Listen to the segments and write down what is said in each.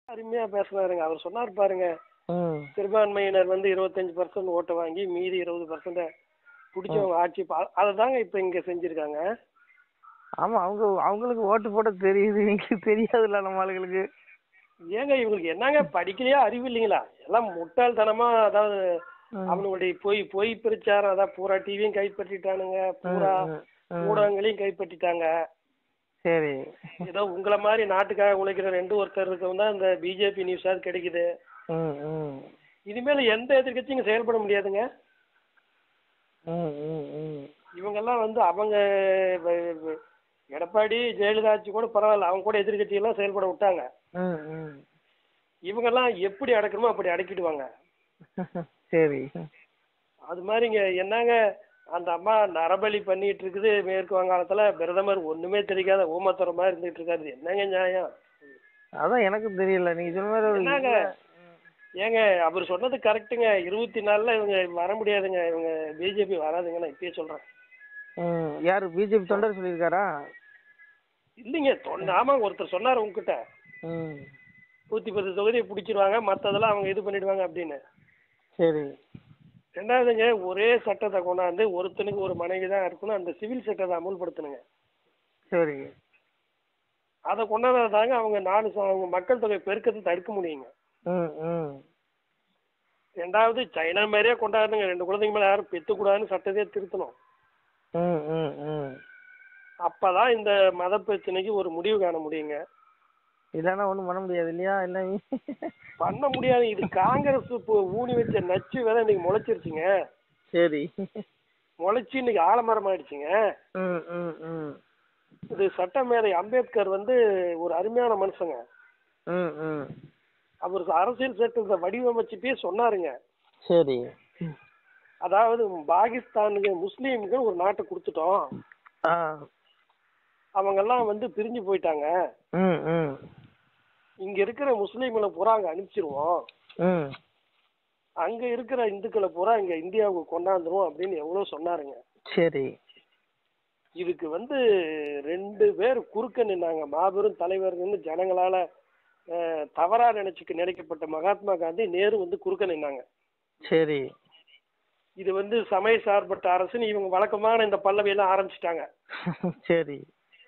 அருமையா பேசுனாருங்க அவர் சொன்னார் பாருங்க ம் சிறுபான்மையினர் வந்து இருபத்தஞ்சு பர்சன்ட் ஓட்டை வாங்கி மீதி இருபது பர்சன்ட் பிடிச்சவங்க ஆட்சி பா- அதை தாங்க இப்ப இங்க செஞ்சிருக்காங்க ஆமா அவங்க அவங்களுக்கு ஓட்டு போட தெரியுது எங்களுக்கு தெரியாதுல்ல நம்ம ஆளுங்களுக்கு ஏங்க இவங்களுக்கு என்னங்க படிக்கலையா அறிவு இல்லைங்களா எல்லாம் முட்டாள்தனமா அதாவது ம். அவனுடைய பொய் பொய் பிரச்சாரம் அதான் பூரா டிவியும் கைப்பற்றிட்டானுங்க பூரா ம், ம். ஊடகங்களையும் கைப்பற்றிட்டாங்க சரி ஏதோ உங்களை மாதிரி நாட்டுக்காக உழைக்கிற ரெண்டு ஒருத்தர் இருக்கவங்க தான் இந்த பிஜேபி நியூஸாவது கிடைக்குது ம் ம் இனிமேல் எந்த எதிர்க்கட்சியும் செயல்பட முடியாதுங்க ம் ம் ம் இவங்கெல்லாம் வந்து அவங்க வ- வ- எடப்பாடி ஜெயலலிதா ஆட்சி கூட பரவாயில்ல அவங்க கூட எதிர்க்கட்சியெல்லாம் செயல்பட விட்டாங்க ம் ம் இவங்கெல்லாம் எப்படி அடக்கணுமோ அப்படி அடக்கிடுவாங்க சரி அது மாதிரிங்க என்னங்க அந்த அம்மா நரபலி பண்ணிட்டு இருக்குது மேற்கு வங்காளத்துல பிரதமர் ஒண்ணுமே தெரியாத ஊமத்துற மாதிரி இருந்துட்டு இருக்காரு என்னங்க நியாயம் அதான் எனக்கு தெரியல நீங்க சொன்ன மாதிரி ஒரு என்னங்க ஏங்க அவர் சொன்னது கரெக்டுங்க இருபத்தி நாலுல இவங்க வர முடியாதுங்க இவங்க பிஜேபி வராதுங்க நான் இப்பயே சொல்றேன் ம் யாரு பிஜேபி தொண்டர் சொல்லியிருக்காரா இல்லைங்க தொன்ன ஆமாங்க ஒருத்தர் சொன்னார் உங்ககிட்ட ம் நூத்தி பத்து தொகுதியை பிடிச்சிருவாங்க மத்ததெல்லாம் அவங்க இது பண்ணிடுவாங்க அப்படின்னு சரி ரெண்டாவதுங்க ஒரே சட்டத்தை கொண்டாந்து ஒருத்தனுக்கு ஒரு மனைவி தான் இருக்கணும் அந்த சிவில் சட்டத்தை அமுல்படுத்தணுங்க சரி அதை கொண்டாடுறது தாங்க அவங்க நாலு ச- அவங்க மக்கள் தொகை பெருக்கத்தை தடுக்க முடியுங்க ம் ம் ரெண்டாவது சைனா மாதிரியே கொண்டாடுங்க ரெண்டு குழந்தைங்க மேல யாரும் பெத்துக்கூடாதுன்னு சட்டத்தையே திருத்தணும் ம் ம் ம் அப்பதான் இந்த மத பிரச்சனைக்கு ஒரு முடிவு காண முடியுங்க இல்லைன்னா ஒன்றும் பண்ண முடியாது இல்லையா இல்லை பண்ண முடியாது இது காங்கிரஸ் இப்போ ஊனி வச்ச நச்சு விதை இன்னைக்கு முளைச்சிருச்சுங்க சரி முளைச்சி இன்னைக்கு ஆலமரம் ஆயிடுச்சுங்க ம் ம் ம் இது சட்டமேதை அம்பேத்கர் வந்து ஒரு அருமையான மனுஷங்க ம் ம் அவர் அரசியல் சட்டத்தை வடிவமைச்சுட்டே சொன்னாருங்க சரி அதாவது பாகிஸ்தானுக்கு முஸ்லீம்கள் ஒரு நாட்டை கொடுத்துட்டோம் ஆ அவங்கெல்லாம் வந்து பிரிஞ்சு போயிட்டாங்க ம் ம் இங்க இருக்கிற முஸ்லீம்களை பூரா அங்க அனுப்பிச்சிருவோம் ம் அங்க இருக்கிற இந்துக்களை பூரா இங்க இந்தியாவுக்கு கொண்டாந்துருவோம் அப்படின்னு எவ்வளவு சொன்னாருங்க சரி இதுக்கு வந்து ரெண்டு பேர் குறுக்க நின்னாங்க மாபெரும் தலைவர்கள்னு ஜனங்களால அஹ், தவறா நினைச்சுக்க நினைக்கப்பட்ட மகாத்மா காந்தி நேரு வந்து குறுக்க நின்னாங்க சரி இது வந்து சமய சார்பற்ற அரசுன்னு இவங்க வழக்கமான இந்த பல்லவியெல்லாம் ஆரம்பிச்சிட்டாங்க சரி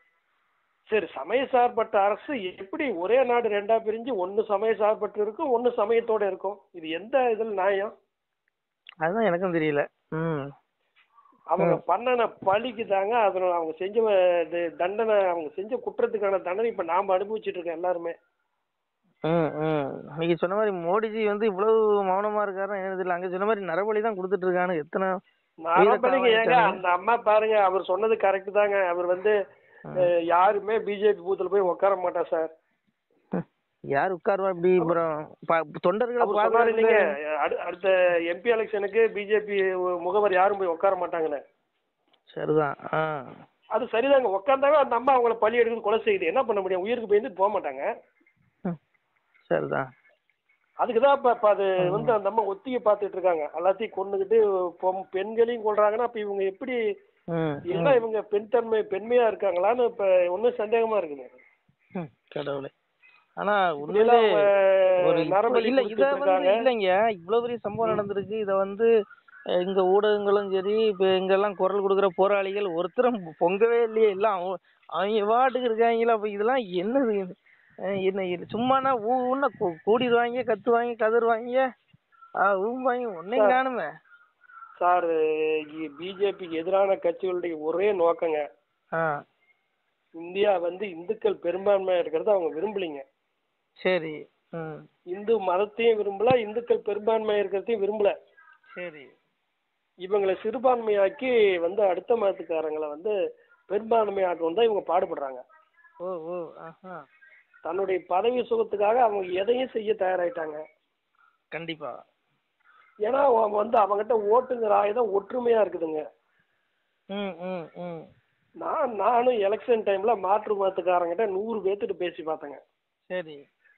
சரி சமய சார்பற்ற அரசு எப்படி ஒரே நாடு ரெண்டா பிரிஞ்சு ஒன்னு சமய சார்பற்று இருக்கும் ஒன்னு சமயத்தோட இருக்கும் இது எந்த இதுல நியாயம் அதுதான் எனக்கும் தெரியல ம் அவங்க பண்ணன பழிக்கு தாங்க அதனால அவங்க செஞ்ச அஹ், இது தண்டனை அவங்க செஞ்ச குற்றத்துக்கான தண்டனை இப்ப நாம அனுபவிச்சுட்டு இருக்கோம் எல்லாருமே ம் ம் நீங்க சொன்ன மாதிரி மோடிஜி வந்து இவ்வளவு மௌனமா இருக்காருன்னா எனக்கு தெரியல அங்க சொன்ன மாதிரி நரபலி தான் கொடுத்துட்டு இருக்கானு எத்தனை நரபலிங்க ஏங்க வீரத்தாழ்வு அந்த அம்மா பாருங்க அவர் சொன்னது கரெக்ட் தாங்க அவர் வந்து அஹ், யாருமே பிஜேபி பூத்துல போய் உட்கார மாட்டா சார் யார் உட்காருவா இப்படி அப்புறம் பா- தொண்டர்களை அவர் சொன்னாரு இல்லைங்க பாதுகாக்க அடு- அடுத்த எம்பி எலெக்ஷனுக்கு பிஜேபி முகவர் யாரும் போய் உட்கார மாட்டாங்கன்னு சரிதான் ஆ அது சரிதாங்க உட்காந்தாவே அந்த அம்மா அவங்கள பழி எடுத்து கொலை செய்யுது என்ன பண்ண முடியும் உயிருக்கு பயந்து போக மாட்டாங்க ம். சரிதான் அதுக்கு தான் இப்ப இப்ப அது வந்து அந்த அம்மா ஒத்திகை பார்த்துட்டு இருக்காங்க எல்லாத்தையும் கொண்டுகிட்டு பொம்- பெண்களையும் கொள்றாங்கன்னா அப்ப இவங்க எப்படி ம் இல்ல இவங்க பெண் தன்மை பெண்மையா இருக்காங்களான்னு இப்ப ஒன்னும் சந்தேகமா இருக்குது ம், கடவுளே ஆனா இப்படியெல்லாம் உண்மையிலே அவங்க ஒரு நரபலி இல்ல இத கொடுத்துட்டு வந்து இருக்காங்க இல்லைங்க இவ்வளவு பெரிய சம்பவம் நடந்திருக்கு இத வந்து அஹ், இங்க ஊடகங்களும் சரி இப்ப இங்கெல்லாம் குரல் கொடுக்குற போராளிகள் ஒருத்தரும் பொங்கவே இல்லையே எல்லாம் அவங்க- அவங்க பாட்டுக்கு இருக்காங்களா அப்ப இதெல்லாம் என்னது இது? அஹ், என்ன இது சும்மானா ஊன்னா கூடிடுவாங்க கத்துவாங்க கதறுவாங்க ஊம்பாங்க ஒன்னையும் காணுமே சார் பிஜேபிக்கு எதிரான கட்சிகளுடைய ஒரே நோக்கங்க ஆ இந்தியா வந்து இந்துக்கள் பெரும்பான்மையா இருக்கிறத அவங்க விரும்பலைங்க சரி ம் இந்து மதத்தையும் விரும்பல இந்துக்கள் பெரும்பான்மையா இருக்கிறதையும் விரும்பல சரி இவங்களை சிறுபான்மையாக்கி வந்து அடுத்த மதத்துக்காரங்களை வந்து பெரும்பான்மையாக்கணும் தான் இவங்க பாடுபடுறாங்க ஓ ஓ ஆஹா தன்னுடைய பதவி சுகத்துக்காக அவங்க எதையும் செய்ய தயாராயிட்டாங்க கண்டிப்பா ஏன்னா அவங்க வந்து அவங்ககிட்ட ஓட்டுங்கிற ஆயுதம் ஒற்றுமையா இருக்குதுங்க ம் ம் ம் நான் நானும் எலெக்ஷன் டைம்ல மாற்று மதத்துக்காரங்கிட்ட நூறு பேர்த்துட்டு பேசி பார்த்தேங்க சரி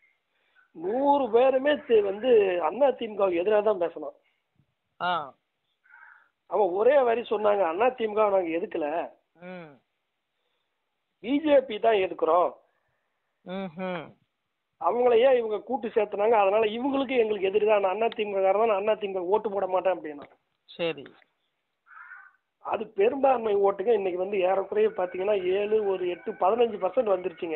நூறு பேருமே தி- வந்து அண்ணா திமுக எதிராக தான் பேசணும் ஆ அவன் ஒரே வரி சொன்னாங்க அண்ணா திமுக நாங்க எதுக்கல ம் பிஜேபி தான் எதுக்குறோம் ம் ம் அவங்களையே இவங்க கூட்டு சேர்த்துனாங்க அதனால இவங்களுக்கு எங்களுக்கு எதிரிதான் நான் அண்ணா திமுக தான் அண்ணா திமுக ஓட்டு போட மாட்டேன் அப்படின்னா சரி அது பெரும்பான்மை ஓட்டுங்க இன்னைக்கு வந்து ஏறக்குறைய பாத்தீங்கன்னா ஏழு ஒரு எட்டு பதினஞ்சு பர்சன்ட் வந்துருச்சுங்க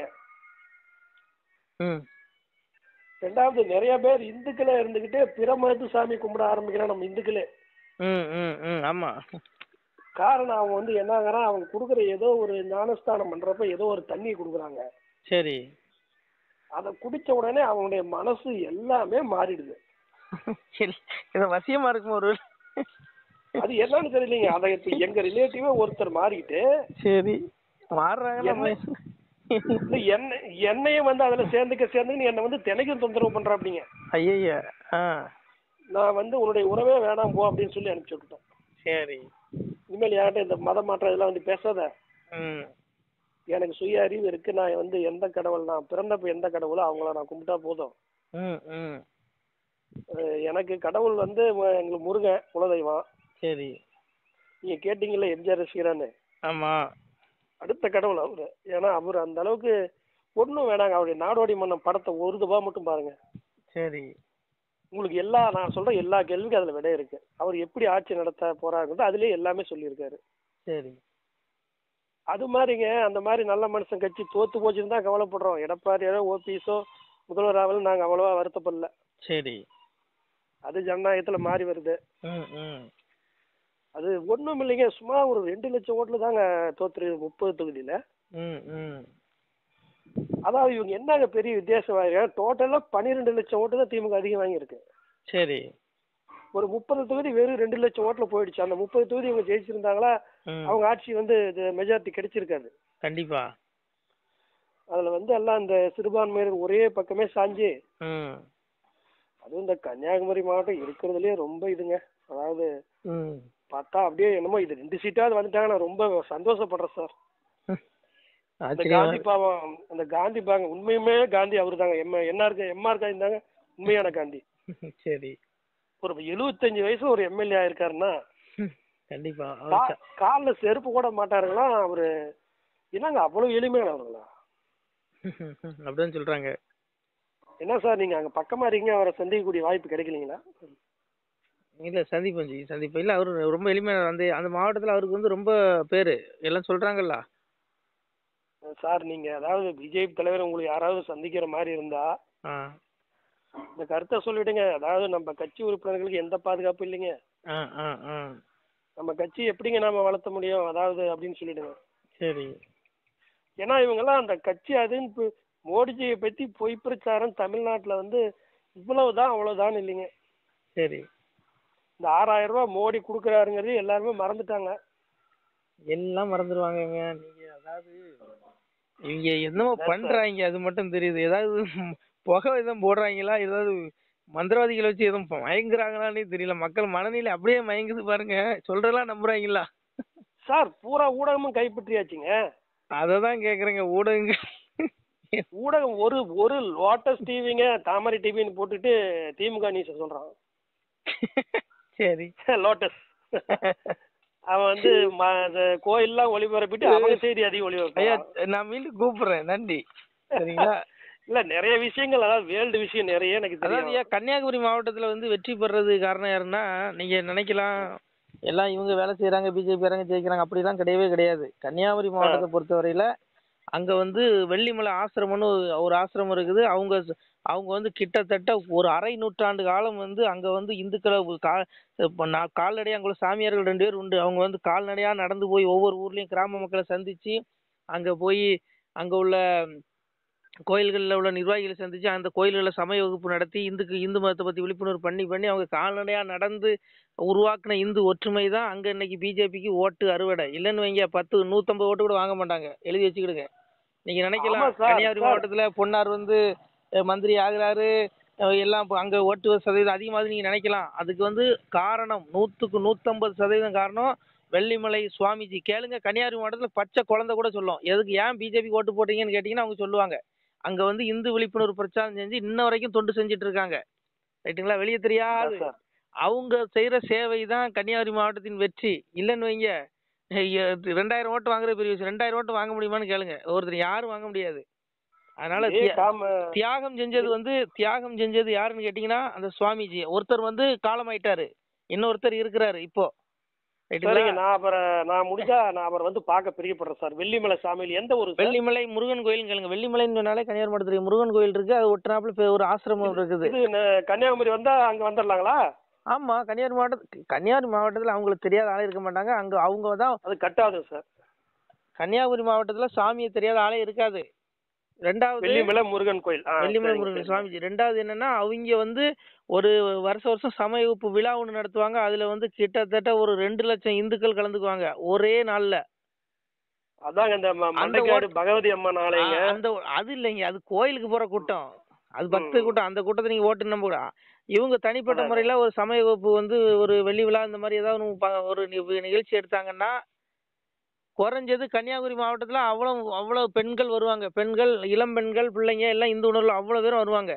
ம் ரெண்டாவது நிறைய பேர் இந்துக்களே இருந்துகிட்டே பிற மதத்து சாமி கும்பிட ஆரம்பிக்கிறோம் நம்ம இந்துக்களே ம் ம் ம் ஆமா காரணம் அவங்க வந்து என்னங்கிறான் அவங்க கொடுக்குற ஏதோ ஒரு ஞானஸ்தானம் பண்றப்ப ஏதோ ஒரு தண்ணி கொடுக்குறாங்க சரி அதை குடிச்ச உடனே அவங்களுடைய மனசு எல்லாமே மாறிடுது சரி இது வசியமா இருக்கும் ஒரு அது என்னன்னு தெரியலீங்க அதை இப்ப எங்க ரிலேட்டிவே ஒருத்தர் மாறிக்கிட்டு சரி மாறுறாங்கல்ல இந்த எண்ணெய் எண்ணெயும் வந்து அதுல சேர்ந்துக்க சேர்ந்துன்னு என்னை வந்து தினைக்கும் தொந்தரவு பண்றாப்படிங்க ஐயய்ய ஆ நான் வந்து உன்னுடைய உறவே வேணாம் போ அப்படின்னு சொல்லி அனுப்பிச்சு விட்டுட்டேன் சரி இனிமேல் யார்கிட்ட இந்த மத மாற்றம் இதெல்லாம் வந்து பேசாத ம் எனக்கு சுய அறிவு இருக்கு நான் வந்து எந்த கடவுள் நான் பிறந்தப்ப எந்த கடவுளோ அவங்கள நான் கும்பிட்டா போதும் ம் ம் அஹ் எனக்கு கடவுள் வந்து ம- எங்களுக்கு முருகன் குலதெய்வம் சரி நீங்க கேட்டீங்கல்ல எம்ஜிஆர் ரசிகரான்னு ஆமா அடுத்த கடவுள் அவரு ஏன்னா அவர் அந்த அளவுக்கு ஒன்றும் வேணாங்க அவருடைய நாடோடி மன்னன் படத்தை ஒரு தபா மட்டும் பாருங்க சரி உங்களுக்கு எல்லா நான் சொல்ற எல்லா கேள்விக்கும் அதுல விடை இருக்கு அவர் எப்படி ஆட்சி நடத்த போறாருன்றது அதுலயே எல்லாமே சொல்லியிருக்காரு சரி அது மாதிரிங்க அந்த மாதிரி நல்ல மனுஷன் கட்சி தோத்து போச்சுன்னு தான் கவலைப்படுறோம் எடப்பாடியோ ஓபிஎஸோ முதல்வர் ஆகலும் நாங்க அவ்வளவா வருத்தப்படல சரி அது ஜனநாயகத்துல மாறி வருது ம் ம் அது ஒண்ணும் இல்லைங்க சும்மா ஒரு ரெண்டு லட்சம் ஓட்டுல தாங்க தோத்துரு முப்பது தொகுதியில ம் ம் அதாவது இவங்க என்னங்க பெரிய வித்தியாசம் வாங்க டோட்டலா பன்னிரெண்டு லட்சம் ஓட்டு தான் திமுக அதிகம் வாங்கியிருக்கு சரி ஒரு முப்பது தொகுதி வெறும் ரெண்டு லட்சம் ஓட்டுல போயிடுச்சு அந்த முப்பது தொகுதி இவங்க ஜெயிச்சிருந்தாங்களா ம் அவங்க ஆட்சி வந்து மெஜாரிட்டி கிடைச்சிருக்காது கண்டிப்பா அதுல வந்து எல்லாம் இந்த சிறுபான்மையினர் ஒரே பக்கமே சாஞ்சு ம் அதுவும் இந்த கன்னியாகுமரி மாவட்டம் இருக்கிறதுலயே ரொம்ப இதுங்க அதாவது ம் பார்த்தா அப்படியே என்னமோ இது ரெண்டு சீட்டாவது வந்துட்டாங்க நான் ரொம்ப சந்தோஷப்படுறேன் சார் அந்த ஆச்சரியமா காந்தி பாவம் அந்த காந்தி பாங்க உண்மையுமே காந்தி அவரு தாங்க எம் என்ஆர் எம்ஆர் காந்தி தாங்க உண்மையான காந்தி சரி ஒரு எழுபத்தஞ்சு வயசு ஒரு எம்எல்ஏ ஆயிருக்காருன்னா கண்டிப்பா கா- கால்ல செருப்பு கூட மாட்டாருங்களாம் அவரு என்னங்க அவ்வளவு எளிமையானவர்களா அப்படின்னு சொல்றாங்க என்ன சார் நீங்க அங்க பக்கமா இருக்கீங்க அவரை சந்திக்கக்கூடிய வாய்ப்பு கிடைக்கலீங்களா இல்ல சந்திப்போம் ஜி சந்திப்போம் இல்ல அவரு ரொம்ப எளிமையான அந்த அந்த மாவட்டத்துல அவருக்கு வந்து ரொம்ப பேரு எல்லாம் சொல்றாங்கல்ல சார் நீங்க அதாவது பிஜேபி தலைவர் உங்களுக்கு யாராவது சந்திக்கிற மாதிரி இருந்தா ஆ இந்த கருத்தை சொல்லிடுங்க அதாவது நம்ம கட்சி உறுப்பினர்களுக்கு எந்த பாதுகாப்பும் இல்லைங்க ஆ ஆ ஆ நம்ம கட்சி எப்படிங்க நாம வளர்த்த முடியும் அதாவது அப்படின்னு சொல்லிடுங்க சரி ஏன்னா இவங்கெல்லாம் அந்த கட்சி அதுன்னு பு- மோடிஜியை பத்தி பொய் பிரச்சாரம் தமிழ்நாட்டுல வந்து இவ்வளவுதான் அவ்வளவுதான் இல்லைங்க சரி இந்த ஆறாயிரம் ரூபாய் மோடி கொடுக்குறாருங்கிறது எல்லாருமே மறந்துட்டாங்க எல்லாம் மறந்துடுவாங்கங்க நீங்க அதாவது இவங்க என்னமோ பண்றாங்க அது மட்டும் தெரியுது ஏதாவது புகை எதுவும் போடுறாங்களா ஏதாவது மந்திரவாதிகளை வச்சு எதுவும் மயங்குறாங்களான்னே தெரியல மக்கள் மனநிலை அப்படியே மயங்குது பாருங்க சொல்றதெல்லாம் நம்புறாங்களா சார் பூரா ஊடகமும் கைப்பற்றியாச்சுங்க அதை தான் கேக்குறேங்க ஊடகங்கள் ஊடகம் ஒரு ஒரு லோட்டஸ் டிவிங்க தாமரை டிவின்னு போட்டுட்டு திமுக நியூஸ் சொல்றான் சரி லோட்டஸ் அவன் வந்து ம- இந்த கோயில்லாம் ஒளிபரப்பிட்டு அவங்க செய்தி அதிகம் ஐயா ஒளிபரப்பான் நான் மீண்டும் கூப்பிடுறேன் நன்றி சரிங்களா இல்ல நிறைய விஷயங்கள் அதாவது வேர்ல்டு விஷயம் நிறைய எனக்கு அதாவது தெரியும் ஏன் கன்னியாகுமரி மாவட்டத்துல வந்து வெற்றி பெறது காரணம் யாருன்னா நீங்க நினைக்கலாம் எல்லாம் இவங்க வேலை செய்யறாங்க பிஜேபி காரங்க ஜெயிக்கிறாங்க அப்படிலாம் கிடையவே கிடையாது கன்னியாகுமரி மாவட்டத்தை பொறுத்தவரையில அங்க வந்து வெள்ளிமலை ஆசிரமம்னு ஒரு ஆசிரமம் இருக்குது அவங்க ச- அவங்க வந்து கிட்டத்தட்ட ஒரு அரை நூற்றாண்டு காலம் வந்து அங்க வந்து இந்துக்களை ஒரு கா இப்ப நான் கால்நடையா அங்குள்ள சாமியார்கள் ரெண்டு பேர் உண்டு அவங்க வந்து கால்நடையா நடந்து போய் ஒவ்வொரு ஊர்லயும் கிராம மக்களை சந்திச்சு அங்க போய் அங்க உள்ள கோயில்களில் உள்ள நிர்வாகிகளை சந்திச்சு அந்த கோயில்களில் சமய வகுப்பு நடத்தி இந்துக்கு இந்து மதத்தை பத்தி விழிப்புணர்வு பண்ணி பண்ணி அவங்க கால்நடையா நடந்து உருவாக்குன இந்து ஒற்றுமை தான் அங்க இன்னைக்கு பிஜேபிக்கு ஓட்டு அறுவடை இல்லைன்னு வைங்க பத்து நூத்தம்பது ஓட்டு கூட வாங்க மாட்டாங்க எழுதி வச்சுக்கிடுங்க நீங்க நினைக்கலாம் ஆமா சார், கன்னியாகுமரி சார். மாவட்டத்துல பொன்னார் வந்து அஹ், மந்திரி ஆகுறாரு அஹ், எல்லாம் இப்ப அங்க ஓட்டு சதவீதம் அதிகமாகுது நீங்க நினைக்கலாம் அதுக்கு வந்து காரணம் நூத்துக்கு நூத்தம்பது சதவீதம் காரணம் வெள்ளிமலை சுவாமிஜி கேளுங்க கன்னியாகுமரி மாவட்டத்துல பச்சை குழந்தை கூட சொல்லும் எதுக்கு ஏன் பிஜேபி ஓட்டு போட்டீங்கன்னு கேட்டீங்கன்னா அவங்க சொல்லுவாங்க அங்க வந்து இந்து விழிப்புணர்வு பிரச்சாரம் செஞ்சு இன்ன வரைக்கும் தொண்டு செஞ்சுட்டு இருக்காங்க ரைட்டுங்களா வெளியே தெரியாது சார் அவங்க செய்யற சேவை தான் கன்னியாகுமரி மாவட்டத்தின் வெற்றி இல்லைன்னு வைங்க ஐய, ரெண்டாயிரம் ஓட்டு வாங்குற பெரிய விஷயம் ரெண்டாயிரம் ஓட்டு வாங்க முடியுமான்னு கேளுங்க ஒருத்தர் யாரும் வாங்க முடியாது அதனால இதே தியா- காம தியாகம் செஞ்சது வந்து தியாகம் செஞ்சது யாருன்னு கேட்டீங்கன்னா அந்த சுவாமிஜி ஒருத்தர் வந்து காலமாயிட்டாரு இன்னொருத்தர் இருக்கிறாரு இப்போ சரிங்க ரைட்டுங்களா நான் அப்புறம் நான் முடிஞ்சா நான் அவரை வந்து பார்க்க பிரியப்படுறேன் சார் வெள்ளிமலை சாமியில் எந்த ஒரு வெள்ளிமலை முருகன் கோயில் கேளுங்க வெள்ளிமலைன்னு சொன்னாலே கன்னியாகுமரி மாவட்டத்துல முருகன் கோயில் இருக்கு அது ஒட்டுனாப்புல இப்ப ஒரு ஆசிரமம் இருக்குது இது ந- கன்னியாகுமரி வந்தா அங்க வந்துடலாங்களா ஆமா கன்னியாகுமரி மாவட்டம் கன்னியாகுமரி மாவட்டத்துல அவங்களுக்கு தெரியாத ஆளே இருக்க மாட்டாங்க அங்க அவங்க தான் அது கட்டாது சார் கன்னியாகுமரி மாவட்டத்துல சாமியை தெரியாத ஆளே இருக்காது ரெண்டாவது வெள்ளிமலை முருகன் கோயில் ஆ, வெள்ளிமலை சரிங்க, முருகன் சரிங்க. சுவாமிஜி ரெண்டாவது என்னன்னா அவங்க வந்து ஒரு வருஷ வருஷம் சமயப்பு விழா ஒன்று நடத்துவாங்க அதுல வந்து கிட்டத்தட்ட ஒரு ரெண்டு லட்சம் இந்துக்கள் கலந்துக்குவாங்க ஒரே நாள்ல அதாங்க இந்த ம- அந்த மண்டைக்காடு பகவதி அம்மன் ஆலயங்க ஆ, அந்த அது இல்லைங்க அது கோயிலுக்கு போற கூட்டம் அது பக்த ம். கூட்டம் அந்த கூட்டத்தை நீங்க ஓட்டு நம்ப கூட இவங்க தனிப்பட்ட அதான். முறையில ஒரு சமய வகுப்பு வந்து ஒரு வெள்ளி விழா இந்த மாதிரி ஏதாவது ஒண்ணு ப- ஒரு நி- நிகழ்ச்சி எடுத்தாங்கன்னா குறைஞ்சது கன்னியாகுமரி மாவட்டத்துல அவ்வளவு அவ்வளவு பெண்கள் வருவாங்க பெண்கள் இளம் பெண்கள் பிள்ளைங்க எல்லாம் இந்து உணர்வுல அவ்வளவு பேரும் வருவாங்க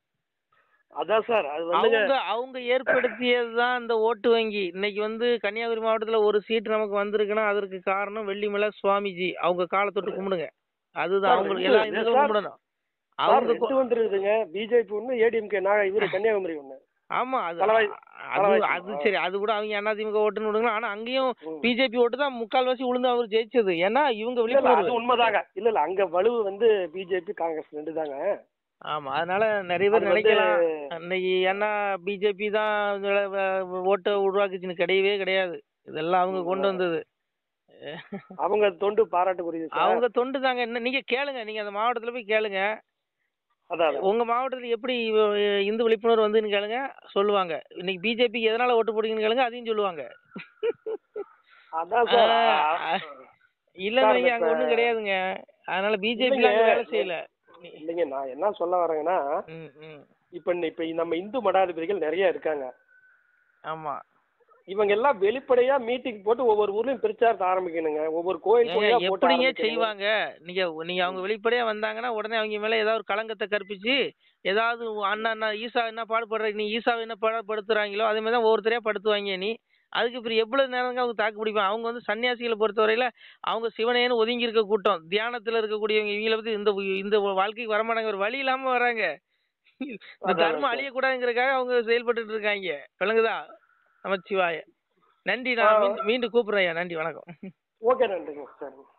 அதான் சார் அது வந்துங்க அவங்க அவங்க ஏற்படுத்தியதுதான் இந்த ஓட்டு வங்கி இன்னைக்கு வந்து கன்னியாகுமரி மாவட்டத்துல ஒரு சீட் நமக்கு வந்திருக்குன்னா அதற்கு காரணம் வெள்ளிமலை சுவாமிஜி அவங்க காலை தொட்டு கும்பிடுங்க அதுதான் சார், அவங்க இது- எல்லா இது இந்துக்களும் சார், கும்பிடணும் சார் அவங்க கு- ரெண்டு வந்துருக்குதுங்க பிஜேபி ஒண்ணு ஏடிஎம்கே நான் இவரு கன்னியாகுமரி ஒண்ணு ஆமா அது தலைவாய்- அது தலைவாய் அது ஆ. சரி அது கூட அவங்க அதிமுக ஓட்டுன்னு விடுங்க ஆனா அங்கேயும் ம். பிஜேபி ஓட்டு தான் முக்கால்வாசி உளுந்து அவர் ஜெயிச்சது ஏன்னா இவங்க இல்ல இல்ல அது விழிப்புணர்வு உண்மைதாங்க இல்ல இல்ல அங்க வலுவு வந்து பிஜேபி காங்கிரஸ் ரெண்டு தாங்க ஆமா அதனால நிறைய பேர் அது வந்து- நினைக்கலாம் இன்னைக்கு ஏன்னா பிஜேபி தான் இதுல வ- ஓட்டை உருவாக்குச்சுன்னு கிடையவே கிடையாது இதெல்லாம் அவங்க கொண்டு வந்தது அவங்க தொண்டு பாராட்டுக்குரியது சார் அவங்க தொண்டு தாங்க என்ன நீங்க கேளுங்க நீங்க அந்த மாவட்டத்துல போய் கேளுங்க அதான் அதான். உங்க மாவட்டத்துல எப்படி அஹ், இந்து விழிப்புணர்வு வந்துன்னு கேளுங்க சொல்லுவாங்க இன்னைக்கு பிஜேபிக்கு எதனால ஓட்டு போடுங்கன்னு கேளுங்க அதையும் சொல்லுவாங்க அதான் சார் ஆ, ஆ, ஆ. இல்ல சார், நீங்க அங்க இப்ப- ஒண்ணும் கிடையாதுங்க அதனால பிஜேபி இல்லைங்க. அங்க வேலை செய்யல இல்லைங்க நான் என்ன சொல்ல வரேங்கன்னா ம், ம். இப்ப இன்ன- இப்ப நம்ம இந்து மடாதிபதிகள் நிறைய இருக்காங்க ஆமா இவங்க எல்லாம் வெளிப்படையா மீட்டிங் போட்டு ஒவ்வொரு ஊர்லயும் பிரச்சாரத்தை ஆரம்பிக்கணுங்க ஒவ்வொரு கோயில் ஏங்க, கோயிலா போட்டு எப்படிங்க ஆரம்பிக்கணுங்க. செய்வாங்க நீங்க நீங்க அவங்க வெளிப்படையா வந்தாங்கன்னா உடனே அவங்க மேல ஏதாவது ஒரு களங்கத்தை கற்பிச்சு ஏதாவது அண்ணா அண்ணா ஈசா என்ன பாடுபடுற நீ ஈசாவை என்ன பாடுபடுத்துறாங்களோ அதே மாதிரி தான் ஒவ்வொருத்தரையா படுத்துவாங்க நீ அதுக்கு அப்புறம் எவ்வளவு நேரம் அவங்க தாக்கு பிடிப்பாங்க அவங்க வந்து சன்னியாசிகளை பொறுத்தவரையில அவங்க சிவனேன்னு ஒதுங்கி இருக்க கூட்டம் தியானத்துல இருக்கக்கூடியவங்க இவங்கள பத்தி இந்த இந்த வாழ்க்கைக்கு வரமாட்டாங்க ஒரு வழி இல்லாம வராங்க இந்த அதான் தர்மம் சார். அழியக்கூடாதுங்கிறதுக்காக அவங்க செயல்பட்டுட்டு இருக்காங்க விளங்குதா நமச்சிவாய நன்றி நான் ஆ. மீண்டும் மீண்டும் கூப்பிடுறேன் ஐயா நன்றி வணக்கம் ஓகே நன்றிங்க சார்